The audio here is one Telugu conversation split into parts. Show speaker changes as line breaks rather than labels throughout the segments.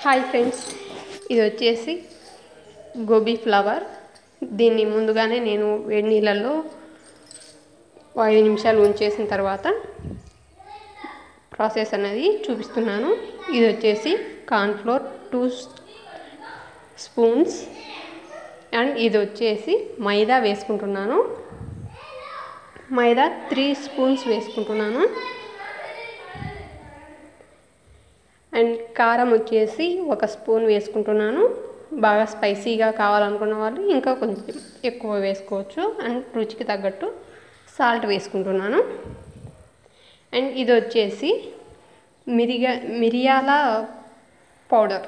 హాయ్ ఫ్రెండ్స్ ఇది వచ్చేసి గోబీ ఫ్లవర్ దీన్ని ముందుగానే నేను వేడి నీళ్ళల్లో ఓ ఐదు నిమిషాలు ఉంచేసిన తర్వాత ప్రాసెస్ అనేది చూపిస్తున్నాను ఇది వచ్చేసి కార్న్ఫ్లోర్ టూ స్పూన్స్ అండ్ ఇది వచ్చేసి మైదా వేసుకుంటున్నాను మైదా త్రీ స్పూన్స్ వేసుకుంటున్నాను అండ్ కారం వచ్చేసి ఒక స్పూన్ వేసుకుంటున్నాను బాగా స్పైసీగా కావాలనుకున్న వాళ్ళు ఇంకా కొంచెం ఎక్కువ వేసుకోవచ్చు అండ్ రుచికి తగ్గట్టు సాల్ట్ వేసుకుంటున్నాను అండ్ ఇది వచ్చేసి మిరిగా మిరియాల పౌడర్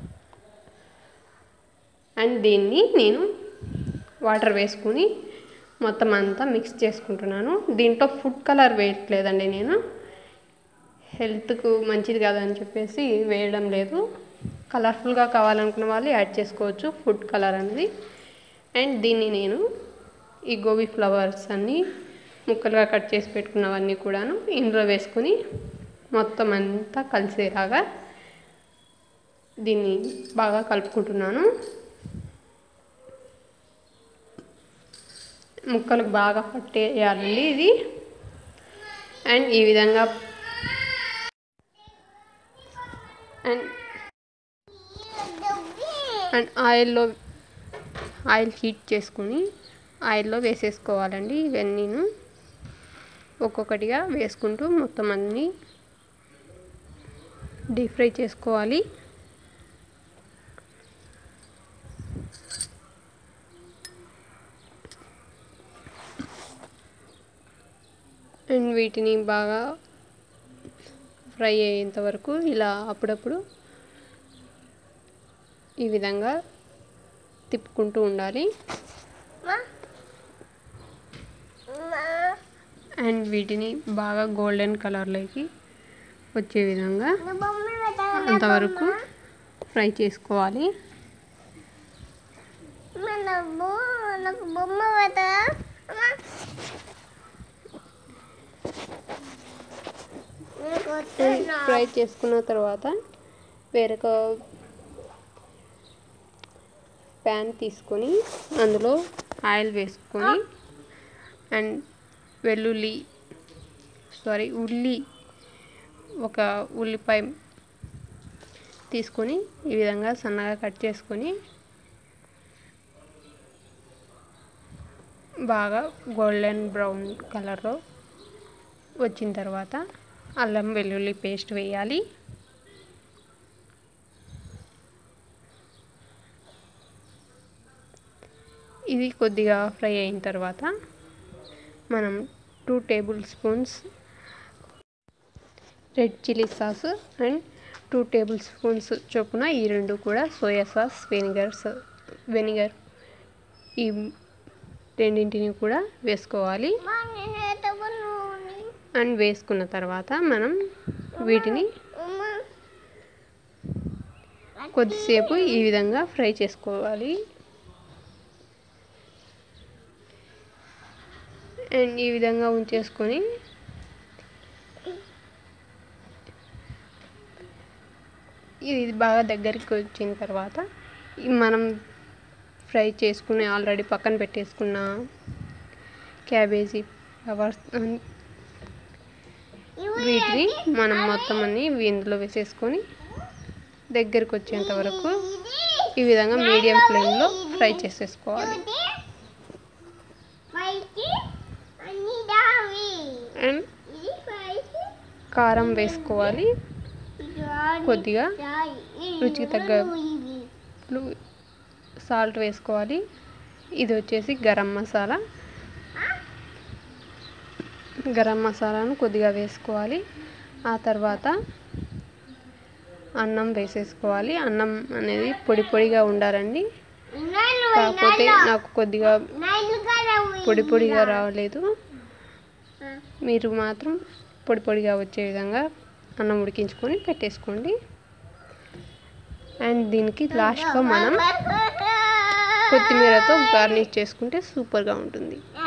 అండ్ దీన్ని నేను వాటర్ వేసుకుని మొత్తం అంతా మిక్స్ చేసుకుంటున్నాను దీంట్లో ఫుడ్ కలర్ వేయట్లేదండి నేను హెల్త్కు మంచిది కాదని చెప్పేసి వేయడం లేదు కలర్ఫుల్గా కావాలనుకున్న వాళ్ళు యాడ్ చేసుకోవచ్చు ఫుడ్ కలర్ అనేది అండ్ దీన్ని నేను ఈ గోబీ ఫ్లవర్స్ అన్నీ ముక్కలుగా కట్ చేసి పెట్టుకున్నవన్నీ కూడాను ఇందులో వేసుకుని మొత్తం అంతా కలిసేలాగా దీన్ని బాగా కలుపుకుంటున్నాను ముక్కలకు బాగా పట్టేయాలండి ఇది అండ్ ఈ విధంగా అండ్ అండ్ ఆయిల్లో ఆయిల్ హీట్ చేసుకుని ఆయిల్లో వేసేసుకోవాలండి ఇవన్నీను ఒక్కొక్కటిగా వేసుకుంటూ మొత్తం అన్నీ డీప్ ఫ్రై చేసుకోవాలి అండ్ వీటిని బాగా ఫ్రై అయ్యేంత వరకు ఇలా అప్పుడప్పుడు ఈ విధంగా తిప్పుకుంటూ ఉండాలి అండ్ వీటిని బాగా గోల్డెన్ కలర్లోకి వచ్చే విధంగా అంతవరకు ఫ్రై చేసుకోవాలి
నాకు బొమ్మ పెట్టా
ఫ్రై చేసుకున్న తర్వాత వేరొక ప్యాన్ తీసుకొని అందులో ఆయిల్ వేసుకొని అండ్ వెల్లుల్లి సారీ ఉల్లి ఒక ఉల్లిపాయ తీసుకొని ఈ విధంగా సన్నగా కట్ చేసుకొని బాగా గోల్డెన్ బ్రౌన్ కలర్లో వచ్చిన తర్వాత అల్లం వెల్లుల్లి పేస్ట్ వేయాలి ఇది కొద్దిగా ఫ్రై అయిన తర్వాత మనం two table spoons red chilli sauce and two table spoons చొప్పున ఈ రెండు కూడా సోయా సాస్ వెనిగర్స్ వెనిగర్ ఈ రెండింటిని కూడా వేసుకోవాలి అండ్ వేసుకున్న తర్వాత మనం వీటిని కొద్దిసేపు ఈ విధంగా ఫ్రై చేసుకోవాలి అండ్ ఈ విధంగా ఉంచేసుకొని ఇది బాగా దగ్గరికి వచ్చిన తర్వాత మనం ఫ్రై చేసుకుని ఆల్రెడీ పక్కన పెట్టేసుకున్న క్యాబేజీ ఫ్లవర్స్ వీటిని మనం మొత్తం అన్ని ఇందులో వేసేసుకొని దగ్గరికి వచ్చేంత వరకు ఈ విధంగా మీడియం ఫ్లేమ్లో ఫ్రై చేసేసుకోవాలి అండ్ కారం వేసుకోవాలి కొద్దిగా రుచికి తగ్గ సాల్ట్ వేసుకోవాలి ఇది వచ్చేసి గరం మసాలా గరం మసాలాను కొద్దిగా వేసుకోవాలి ఆ తర్వాత అన్నం వేసేసుకోవాలి అన్నం అనేది పొడి పొడిగా ఉండాలండి కాకపోతే నాకు కొద్దిగా పొడి పొడిగా రావలేదు మీరు మాత్రం పొడి పొడిగా వచ్చే విధంగా అన్నం ఉడికించుకొని పెట్టేసుకోండి అండ్ దీనికి లాస్ట్లో మనం కొత్తిమీరతో గార్నిష్ చేసుకుంటే సూపర్గా ఉంటుంది